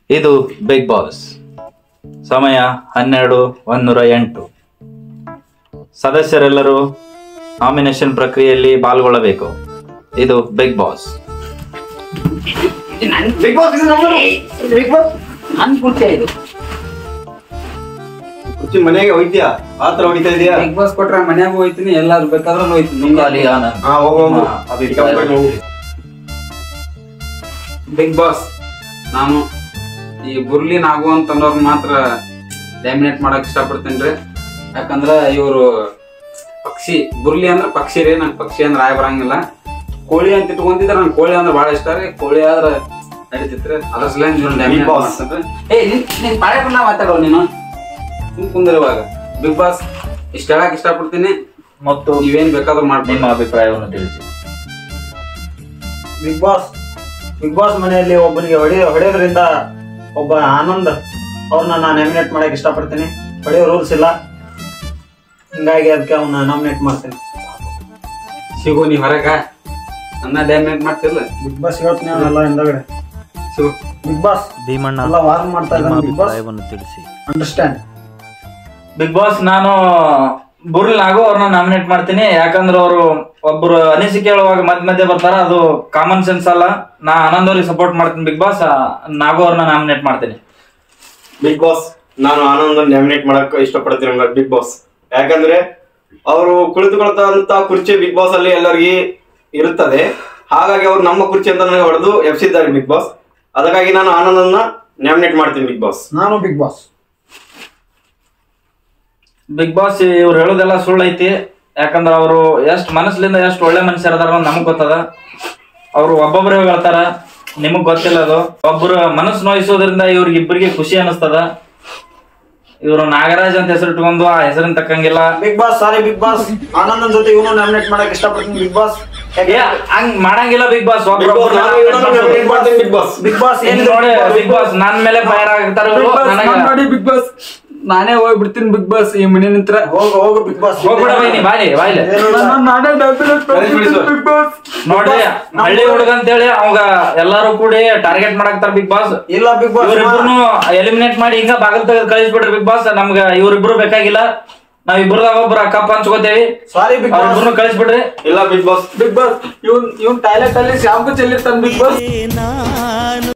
ಇದು big boss ಸಮಯ ಹನ್ನೆರಡು ಒಂದೂರ ಎಂಟು ಸದಸ್ಯರೆಲ್ಲರೂ ನಾಮಿನೇಷನ್ ಪ್ರಕ್ರಿಯೆಯಲ್ಲಿ ಪಾಲ್ಗೊಳ್ಳಬೇಕು ಇದು big boss big boss big boss ನನ್ ಕುರ್ಚಿ ಇದು ಕುರ್ಚಿ ಮನೆಗೆ ಹೋಯ್ತೀಯಾ ಪಾತ್ರ ಹೊಡಿತಾ ಇದೀಯಾ ಬಿಗ್ ಬಾಸ್ ಕೊಟ್ರೆ ಮನ್ಯಾಗ ಹೋಯ್ತೀನಿ ಎಲ್ಲಾರು ಬೇಕಾದ್ರೆ ಹೋಯ್ತೀನಿ ನುಂಗಾಲಿ ಆನಂದ್ ಹಾ ಹೋಗು ಹೋಗು ನಿಮ್ಮ ಅಭಿಪ್ರಾಯ ಕರ್ಕೊಂಡು ಹೋಗು. ಬಿಗ್ ಬಾಸ್ ನಾನು ಈ ಬುರ್ಲಿ ನಾಗು ಅಂತಂದವ್ರ ಮಾತ್ರ ಡ್ಯಾಮಿನೇಟ್ ಮಾಡಕ್ ಇಷ್ಟಪಡ್ತೀನಿ ರೀ ಯಾಕಂದ್ರ ಇವರು ಪಕ್ಷಿ ಬುರ್ಲಿ ಅಂದ್ರ ಪಕ್ಷಿ ರೀ ನಂಗೆ ಪಕ್ಷಿ ಅಂದ್ರೆ ಆಯ ಬರಂಗಿಲ್ಲ ಕೋಳಿ ಅಂತ ಇಟ್ಕೊಂತಿದ್ರೆ ನಂಗೆ ಕೋಳಿ ಅಂದ್ರೆ ಬಹಳ ಇಷ್ಟ ರೀ ಕೋಳಿ ಆದ್ರ ನಡೀತಿತ್ರಿ ಅದ್ರ ಸಲ Big Boss. ಏ ನಿನ್ ನಿನ್ ಬಾಳೆ ಬಣ್ಣ ಮಾತಾಡೋ ನೀನು ಸುಮ್ ಕುಂದ್ರ ಇವಾಗ ಬಿಗ್ ಬಾಸ್ ಇಷ್ಟ ಹೇಳಕ್ ಇಷ್ಟಪಡ್ತೀನಿ ಮತ್ತು ನೀವೇನ್ ಬೇಕಾದ್ರೂ ನಿಮ್ಮ ಮಾಡ್ಬೋದು ಅಭಿಪ್ರಾಯವನ್ನು ತಿಳಿಸಿ ಬಿಗ್ ಬಾಸ್ ಬಿಗ್ ಬಾಸ್ ಮನೆಯಲ್ಲಿ ಒಬ್ಬನಿಗೆ ಹೊಡಿ ಹೊಡೆಯೋದ್ರಿಂದ ಒಬ್ಬ ಆನಂದ್ ಅವ್ರನ್ನ ನಾನು ನಾಮಿನೇಟ್ ಮಾಡಕ್ ಇಷ್ಟಪಡ್ತೀನಿ ಹೊಡೆಯೋ ರೂಲ್ಸ್ ಇಲ್ಲ ಹಿಂಗಾಗಿ ಅದಕ್ಕೆ ಅವನ್ನ ನಾಮಿನೇಟ್ ಮಾಡ್ತೀನಿ ಶಿವು ನೀ ಹೊರಗ ನನ್ನ ಡ್ಯಾಮಿನೇಟ್ ಮಾಡ್ತಿಲ್ಲ ಬಿಗ್ ಬಾಸ್ ಹೇಳ್ತೀನಿ ಅವನೆಲ್ಲ ಹಿಂದಗಡೆ ಶಿವು ಬಿಗ್ ಬಾಸ್ ಭೀಮಣ್ಣ ಎಲ್ಲ ವಾರ್ನ್ ಮಾಡ್ತಾ ನಿಮ್ಮ ಇದ್ದಾನೆ ಬಿಗ್ ಬಾಸ್ ಅಭಿಪ್ರಾಯವನ್ನು ತಿಳಿಸಿ ಅಂಡರ್ಸ್ಟ್ಯಾಂಡ್ ಬಿಗ್ ಬಾಸ್ ನಾನು ಬುರ್ಲ್ ನಾಗು ಅವ್ರನ್ನ ನಾಮಿನೇಟ್ ಮಾಡ್ತೀನಿ ಯಾಕಂದ್ರೆ ಅವರು ಒಬ್ರು ಅನಿಸಿಕೆ ಹೇಳುವಾಗ ಮಧ್ಯ ಮಧ್ಯೆ ಬರ್ತಾರ ಅದು ಕಾಮನ್ ಸೆನ್ಸ್ ಅಲ್ಲ ನಾ ಆನಂದ್ ಅವ್ರಿಗೆ ಸಪೋರ್ಟ್ ಮಾಡ್ತೀನಿ ಬಿಗ್ ಬಾಸ್ ನಾಗು ಅವ್ರನ್ನ ನಾಮಿನೇಟ್ ಮಾಡ್ತೀನಿ ಬಿಗ್ ಬಾಸ್ ನಾನು ಆನಂದ್ ನ್ಯಾಮಿನೇಟ್ ಮಾಡಕ್ ಇಷ್ಟಪಡ್ತೀನಿ ಬಿಗ್ ಬಾಸ್ ಯಾಕಂದ್ರೆ ಅವರು ಕುಳಿತುಕೊಳ್ತಂತ ಕುರ್ಚಿ ಬಿಗ್ ಬಾಸ್ ಅಲ್ಲಿ ಎಲ್ಲರಿಗೆ ಇರುತ್ತದೆ ಹಾಗಾಗಿ ಅವ್ರು ನಮ್ಮ ಕುರ್ಚಿ ಅಂತ ನನಗೆ ಹೊಡೆದು ಎಬ್ಸಿದ್ದಾರೆ ಬಿಗ್ ಬಾಸ್ ಅದಕ್ಕಾಗಿ ನಾನು ಆನಂದನ್ನ ನ್ಯಾಮಿನೇಟ್ ಮಾಡ್ತೀನಿ ಬಿಗ್ ಬಾಸ್ ನಾನು ಬಿಗ್ ಬಾಸ್ ಬಿಗ್ ಬಾಸ್ ಇವ್ರು ಹೇಳೋದೆಲ್ಲ ಸುಳ್ಳು ಐತಿ ಯಾಕಂದ್ರ ಅವರು ಎಷ್ಟ್ ಮನಸ್ಲಿಂದ ಎಷ್ಟ್ ಒಳ್ಳೆ ಮನುಷ್ಯರ ಅದಾರ ನಮಗ್ ಗೊತ್ತದ ಅವ್ರು ಒಬ್ಬೊಬ್ರು ಹೇಳ್ತಾರ ನಿಮಗ್ ಗೊತ್ತಿಲ್ಲ ಅದು ಒಬ್ರು ಮನಸ್ಸು ನೋಯಿಸೋದ್ರಿಂದ ಇವ್ರಿಗೆ ಇಬ್ಬರಿಗೆ ಖುಷಿ ಅನಿಸ್ತದ ಇವ್ರು ನಾಗರಾಜ್ ಅಂತ ಹೆಸರು ಇಟ್ಕೊಂಡು ಆ ಹೆಸರಿನ ತಕ್ಕಂಗಿಲ್ಲ big boss sorry big boss ಆನಂದನ್ ಜೊತೆ ಇವನು ನಾಮಿನೇಟ್ ಮಾಡಕ್ ಇಷ್ಟಪಡ್ತೀನಿ ಬಿಗ್ ಬಾಸ್ ಏ, ಹಂಗ್ ಮಾಡಂಗಿಲ್ಲ ಬಿಗ್ ಬಾಸ್ ಬಿಗ್ ಬಾಸ್ ನಾನು ಇವನನ್ನ nominate ಮಾಡ್ತೀನಿ ಬಿಗ್ ಬಾಸ್ ಬಿಗ್ ಬಾಸ್ ಏನ್ ನೋಡಿ ಬಿಗ್ ಬಾಸ್ ನನ್ ಮೇಲೆ ಫೈರ್ ಆಗ್ತಾರ ಇವ್ರು. ನನಗ ನೋಡಿ ಬಿಗ್ ಬಾಸ್ ನಾನೇ ಹೋಗ್ಬಿಡ್ತೀನಿ ಬಿಗ್ ಬಾಸ್ ಈ ಮನೆ ನಿಂತ್ರ ಹೋಗು ಹೋಗು ಬಿಗ್ ಬಾಸ್ ಹೋಗ್ಬಿಡ ಬೈ ನೀ ಬಾಯ್ಲಿ ಬಾಯ್ಲಿ ನಾನೇ ಬಿಗ್ ಬಾಸ್ ನೋಡ್ರಿ ಹಳ್ಳಿ ಹುಡುಗ ಅಂತೇಳಿ ಅವಾಗ ಎಲ್ಲಾರು ಕೂಡಿ ಟಾರ್ಗೆಟ್ ಮಾಡಾಕ್ತಾರ ಬಿಗ್ ಬಾಸ್ ಇಲ್ಲ ಬಿಗ್ ಬಾಸ್ ಇವ್ರಿಬ್ರು ಎಲಿಮಿನೇಟ್ ಮಾಡಿ ಹಿಂಗ ಬಾಗಲ್ ತೆಗೆದು ಕಳಿಸ್ಬಿಡ್ರಿ ಬಿಗ್ ಬಾಸ್ ನಮ್ಗ ಇವ್ರಿಬ್ರು ಬೇಕಾಗಿಲ್ಲ ನಾವ್ ಇಬ್ರದಾಗ ಒಬ್ರ ಕಪ್ ಹಂಚ್ಕೋತೇವಿ ಸಾರಿ ಬಿಗ್ ಬಾಸ್ ಅವ್ರಿಬ್ರು ಕಳಿಸ್ಬಿಡ್ರಿ ಇಲ್ಲ ಬಿಗ್ ಬಾಸ್ ಬಿಗ್ ಬಾಸ್ ಇವ್ನ್ ಇವ್ನ್ ಟಾಯ್ಲೆಟ್ ಅಲ್ಲಿ ಶಾಂಪು ಚೆಲ್ಲಿರ್ತಾನ ಬಿಗ್ ಬಾಸ್ ನಾನು